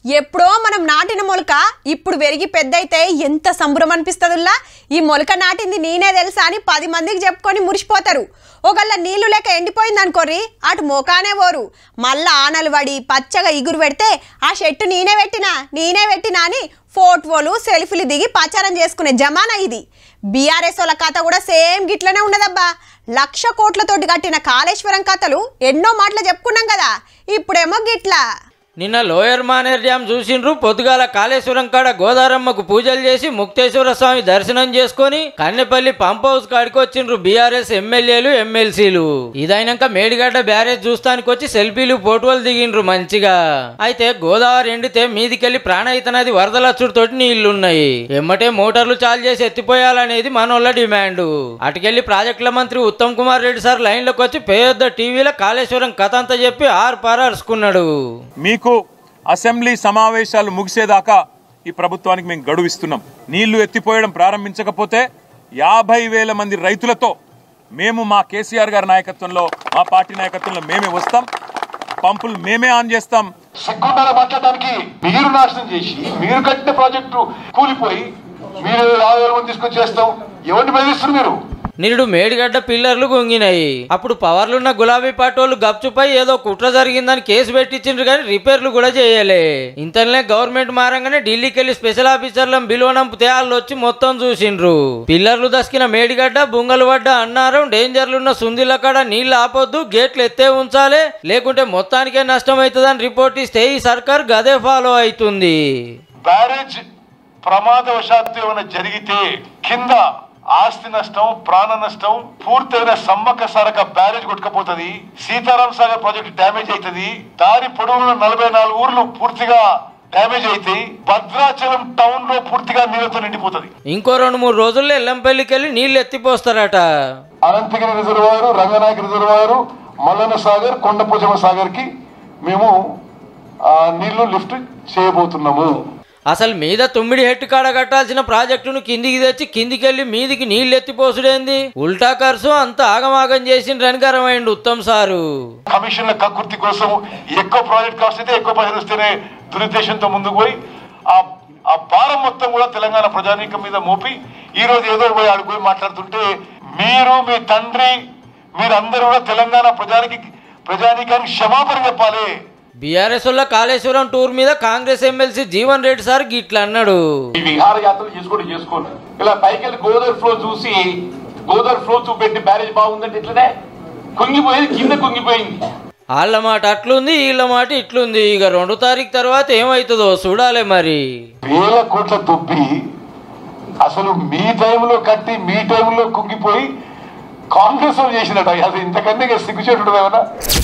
ఎప్పుడో మనం నాటిన మొలక ఇప్పుడు పెరిగి పెద్దయితే ఎంత సంబరం అనిపిస్తుందిలా ఈ మొలక నాటింది నేనే తెలుసా అని పది మందికి చెప్పుకొని మురిసిపోతారు ఒకళ్ళ నీళ్లు లేక ఎండిపోయింది అనుకోర్రి అటు మోకానే పోరు మళ్ళా ఆనలు పడి పచ్చగా ఇగురు పెడితే ఆ చెట్టు నేనే పెట్టినా నేనే పెట్టినా అని ఫోటోలు సెల్ఫీలు దిగి ప్రచారం చేసుకునే జమానా ఇది బీఆర్ఎస్ వాళ్ళ కథ కూడా సేమ్ గిట్లనే ఉన్నదబ్బా లక్ష కోట్లతోటి కట్టిన కాళేశ్వరం కథలు ఎన్నో మాటలు చెప్పుకున్నాం కదా ఇప్పుడేమో గిట్లా నిన్న లోయర్ మానేర్ డ్యామ్ చూసిండ్రు పొద్దుగాల కాళేశ్వరం కాడ గోదారమ్మకు పూజలు చేసి ముక్తేశ్వర స్వామి దర్శనం చేసుకొని కన్నెపల్లి పంప్ హౌస్ కాడికి వచ్చిండ్రు బీఆర్ఎస్ ఎమ్మెల్యేలు ఎమ్మెల్సీలు ఇదైనాక మేడిగడ్డ బ్యారేజ్ చూస్తానికి వచ్చి సెల్ఫీలు ఫోటోలు దిగిండ్రు మంచిగా అయితే గోదావరి ఎండితే మీదికెళ్లి ప్రాణహిత నది వరదలచ్చుడితోటి నీళ్లున్నాయి ఎమ్మటే మోటార్లు చాలు చేసి ఎత్తిపోయాలనేది మనోళ్ళ డిమాండ్ అటుకెళ్లి ప్రాజెక్టుల మంత్రి ఉత్తమ్ కుమార్ రెడ్డి సార్ లైన్లోకి వచ్చి పెద్ద టీవీలో కాళేశ్వరం కథ అంతా చెప్పి ఆరు పారరుచుకున్నాడు మీకు అసెంబ్లీ సమావేశాలు ముగిసేదాకా ఈ ప్రభుత్వానికి మేము గడువు ఇస్తున్నాం నీళ్లు ఎత్తిపోయడం ప్రారంభించకపోతే యాభై వేల మంది రైతులతో మేము మా కేసీఆర్ గారి నాయకత్వంలో మా పార్టీ నాయకత్వంలో మేమే వస్తాం పంపులు మేమే ఆన్ చేస్తాం సిగ్గుండాల మాట్లాడడానికి మీరు నాశనం చేసి మీరు కట్టిన ప్రాజెక్టు కూలిపోయి మీరు యాభై వేల మంది తీసుకొచ్చి చేస్తాం ఎవరిని బెదిరిస్తారు మీరు నిరుడు మేడిగడ్డ పిల్లర్లు గుంగినాయి అప్పుడు పవర్లున్న గులాబీ పాటోళ్ళు గప్చుపై ఏదో కుట్ర జరిగిందని కేసు పెట్టించిండ్రు కానీ రిపేర్లు కూడా చేయలే ఇంతనే గవర్నమెంట్ మారంగానే ఢిల్లీకి వెళ్ళి స్పెషల్ ఆఫీసర్లను బిలువనంపితే వాళ్ళు వచ్చి మొత్తం చూసిండ్రు పిల్లర్లు దసికిన మేడిగడ్డ బుంగలు పడ్డ అన్నారం డేంజర్లున్న సుందిల కాడ నీళ్లు ఆపొద్దు గేట్లు ఎత్తే ఉంచాలి లేకుంటే మొత్తానికే నష్టం అవుతుందని రిపోర్ట్ ఇస్తే ఈ సర్కార్ గదే ఫాలో అవుతుంది బ్యారేజ్ ప్రమాదవశాత్తు ఏమైనా జరిగితే కింద ఆస్తి నష్టం ప్రాణ నష్టం పూర్తయిన సమ్మక్క సారక బ్యారేజ్ కొట్టుకపోతుంది సీతారాం సాగర్ ప్రాజెక్ట్ డ్యామేజ్ అవుతుంది దారి పొడవున నలభై నాలుగు ఊర్లు పూర్తిగా డ్యామేజ్ అవుతాయి భద్రాచలం టౌన్ లో పూర్తిగా నీళ్ళతో నిండిపోతుంది ఇంకో రెండు మూడు రోజుల్లో ఎల్లంపల్లికి వెళ్ళి నీళ్లు ఎత్తిపోస్తారట అనంతగిరి రిజర్వాయరు రంగనాయక రిజర్వాయరు మల్లన్న సాగర్ కొండపోచమ్మ సాగర్ కి మేము ఆ, నీళ్లు లిఫ్ట్ చేయబోతున్నాము అసలు మీద తొమ్మిది హెట్టు కాడ కట్టాల్సిన ప్రాజెక్టును కిందికి తెచ్చి కిందికెళ్ళి మీదికి నీళ్లు ఎత్తిపోసుడేంది ఉల్టా ఖర్చు అంత ఆగమాగం చేసిన రణకరమైండు ఉత్తమ్ సారు కమిషన్ల కక్కుర్తి కోసం ఎక్కువ ప్రాజెక్ట్ కాస్ట్ అయితే ఎక్కువ పైసలు వస్తేనే దురుద్దేశంతో ముందుకు పోయి ఆ ఆ భారం మొత్తం కూడా తెలంగాణ ప్రజానీకం మీద మోపి ఈ రోజు ఏదో పోయి ఆడికి పోయి మాట్లాడుతుంటే మీరు మీ తండ్రి మీరందరూ కూడా తెలంగాణ ప్రజానికి ప్రజానీకానికి క్షమాపణ చెప్పాలి బీఆర్ఎస్ వల్ల కాళేశ్వరం టూర్ మీద Congress MLC Jeevan Reddy sir గిట్లా అన్నాడు ఈ విహారయాత్రలు చేసుకోండి చేసుకోండి ఇలా పైకి వెళ్ళి గోదావరి ఫ్లో చూసి గోదావరి ఫ్లో చూపెట్టి బ్యారేజ్ బాగుందంటే ఇట్లనే కుంగిపోయేది కింద కుంగిపోయింది వాళ్ళ మాట అట్లుంది వీళ్ళ మాట ఇట్లుంది ఇక రెండు తారీఖు తర్వాత ఏమవుతుందో చూడాలి మరి వేల కోట్ల తొప్పి అసలు మీ టైంలో కట్టి మీ టైంలో కుంగిపోయి కాంగ్రెస్ వాళ్ళు చేసినట్టు అసలు ఇంతకన్నా సిగ్గుచేటు ఏమన్నా